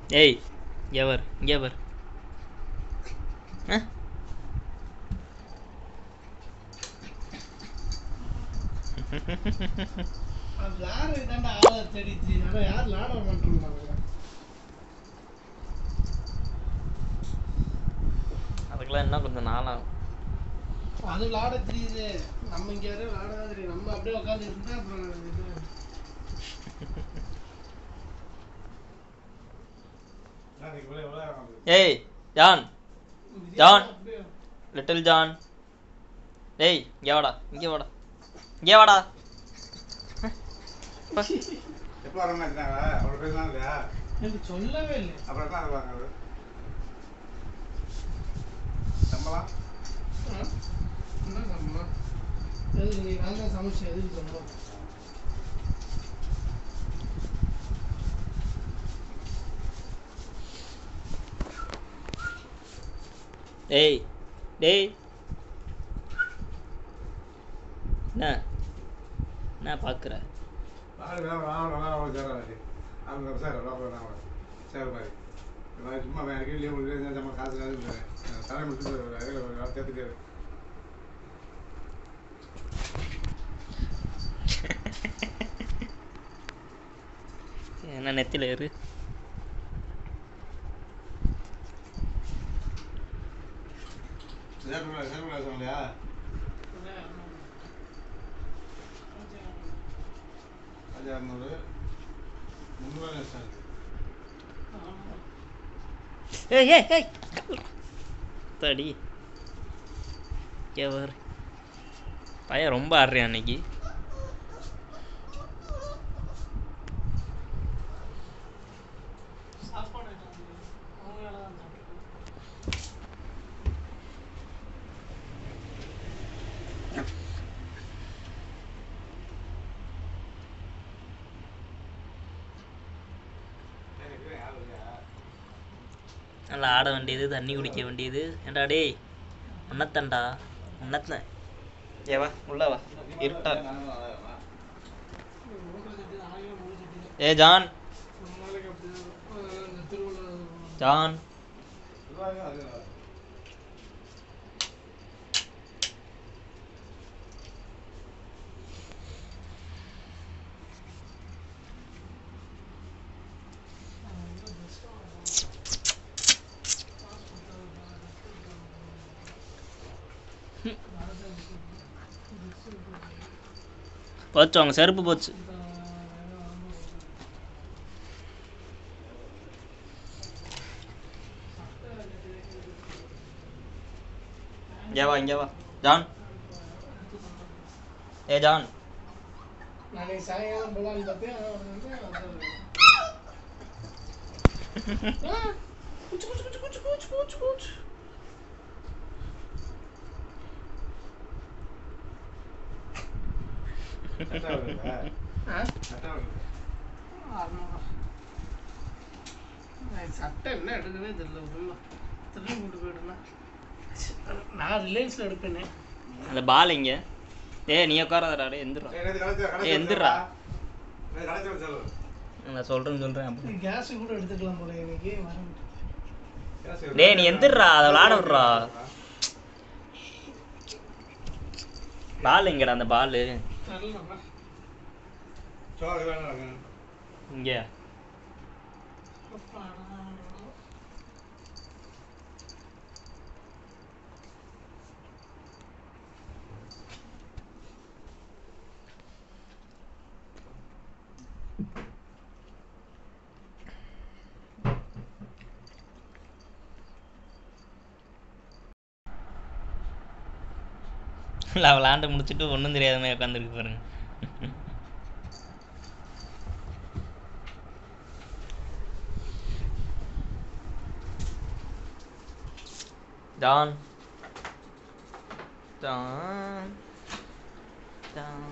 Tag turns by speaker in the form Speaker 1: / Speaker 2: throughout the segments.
Speaker 1: ஏய் இங்கே வர் இங்கே வர் ஆ
Speaker 2: அது லாடரி தாண்டா ஆளை தேடிச்சு ஆனால் யார் லாடர் பண்ணுறாங்க
Speaker 1: அதுக்கெல்லாம் இன்னும் கொஞ்சம் நாளாகும்
Speaker 2: அது விளாட தெரியுது நம்ம இங்கே யாரும் விளாட தெரியும் நம்ம அப்படியே உட்காந்து இருந்தா அப்புறம் இது
Speaker 1: ஏய் ஜான் ஜான்.
Speaker 2: அப்படியே
Speaker 1: லிட்டில் ஜான் டேய் இங்கே வாடா இங்கே வாடா இங்கே வாடா
Speaker 3: எப்போ வரணும் இருந்தாங்க அவ்வளோ பேசலாம் இல்லையா
Speaker 2: எனக்கு சொல்லவே இல்லை
Speaker 3: அப்புறம் என்ன அது வாங்க சம்பளம்
Speaker 2: ஆ? என்ன சம்பளம் எதுக்கு நீ நான் தான் சமைச்சேன் எதுக்கு சம்பளம்
Speaker 1: டேய் டேய் என்ன என்ன பார்க்குற
Speaker 3: ஆள் வேலை வேலை வேலை அவ்வளோ சேராது அவங்க சார் வேலை வேலை சேர மாதிரி நான் சும்மா வேலைக்கு லீவ் முடிஞ்சு நம்ம காசு காசு தலை முடிச்சு சேர்த்துக்காரு
Speaker 1: என்ன நெத்தில ஏறு
Speaker 3: சேர்க்கல சேர்க்கல சொன்னலையா அது இரநூறு முந்நூறுவா நஷ்டம் இருக்கு
Speaker 1: ஏய் ஏய் ஏய் தடி கேவர் பையன் ரொம்ப ஆடுறியா அன்னைக்கு
Speaker 2: சாப்பாடு அவங்க வேலை தான் சாப்பிட்டு
Speaker 3: எனக்கு யாரும் இல்லையா
Speaker 1: நல்லா ஆட வேண்டியது தண்ணி குடிக்க வேண்டியது ஏண்டா டேய் உன்னத்தண்டா உன்னத்தன் ஏவா உள்ள வா இருட்டா
Speaker 2: மூட்டை சட்டி தான் ஆகிய மூணு சட்டி தான்
Speaker 1: ஏ ஜான்
Speaker 2: ரொம்ப நாளைக்கு அப்படி தான் இந்த திருவிழா
Speaker 1: ஜான்
Speaker 3: இதுவாக அது
Speaker 1: போச்சு அவங்க செருப்பு போச்சு இங்கே வா இங்கே வா ஜான் ஏ ஜான்
Speaker 2: நாளைக்கு சாயங்காலம் போலான்னு பார்த்தேன் ஆனா வந்து அது- ஆ, குச்சு, குச்சு, குச்சு, குச்சு, குச்சு, குச்சு, குச்சு.
Speaker 3: கரெக்டாக வருதா
Speaker 2: ஆ?
Speaker 3: கரெக்டாக வருது
Speaker 2: அறுநூறுவா. நான் சட்டை என்ன எடுக்கவே தெரியல உண்மை திரும்பி கொண்டு போயிடுவேன் நான் ரிலையன்ஸில் எடுப்பேனே
Speaker 1: அந்த பால் இங்க ஏய் நீ உட்காராதடா டேய் எந்திரா
Speaker 3: ஏய், நேத்து கடைசி- கடைசி
Speaker 1: ஏய், எந்திர்றா.
Speaker 3: நேத்து கடைசி வச்ச செலவு.
Speaker 1: நான் சொல்றேன்னு சொல்றேன் அப்படி
Speaker 2: கேஸ் கூட எடுத்துக்கலாம் போல இன்னைக்கு வரேன்
Speaker 3: காசு
Speaker 1: டேய், நீ எந்திர்றா, அதை விளையாட விட்றா. பால் எங்கடா அந்த பால்
Speaker 2: நல்ல
Speaker 3: சோறு வேணும்
Speaker 1: இங்க இல்லை விளாண்டு முடிச்சுட்டு ஒன்றும் தெரியாத மாதிரி உட்காந்துருக்கு பாருங்க டான் டான் டான்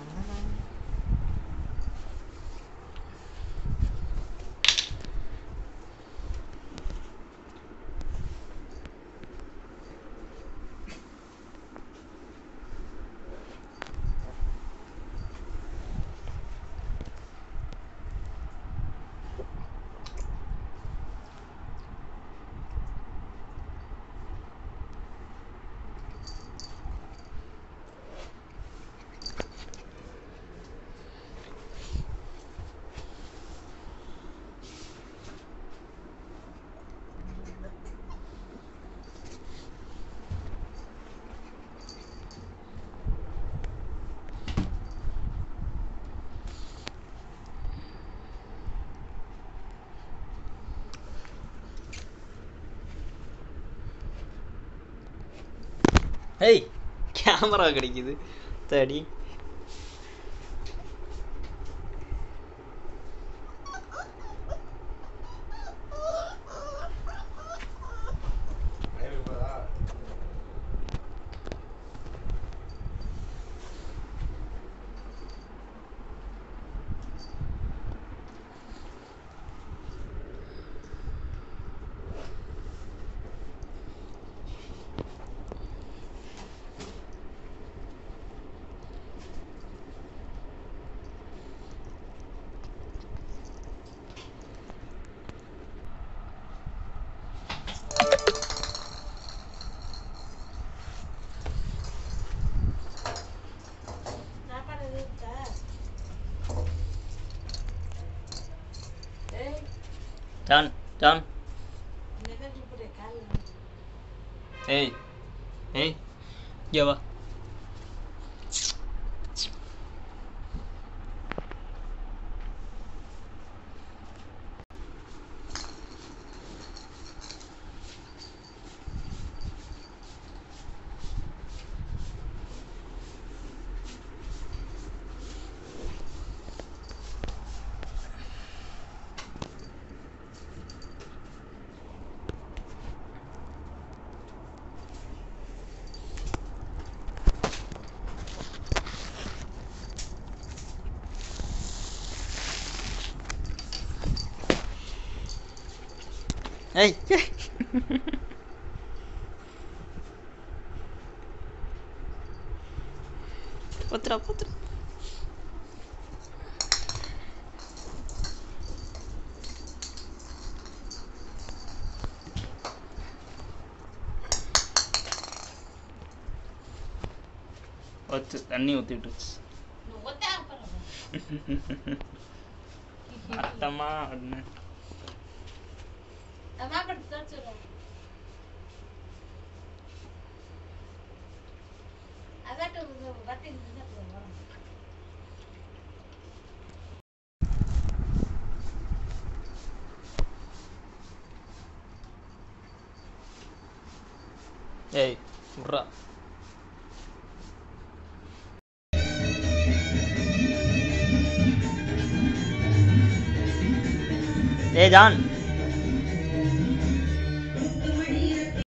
Speaker 1: ஏய் கேமரா கிடைக்குது தடி ஜான் ஜான் ஏய் ஏய் இங்கே வா ஏய் பத்துரா பத்துரா வச்சு தண்ணி ஊற்றிட்டு அட்டமா அப்படின்னு ஏய் விட்றா ஏய் ஜான்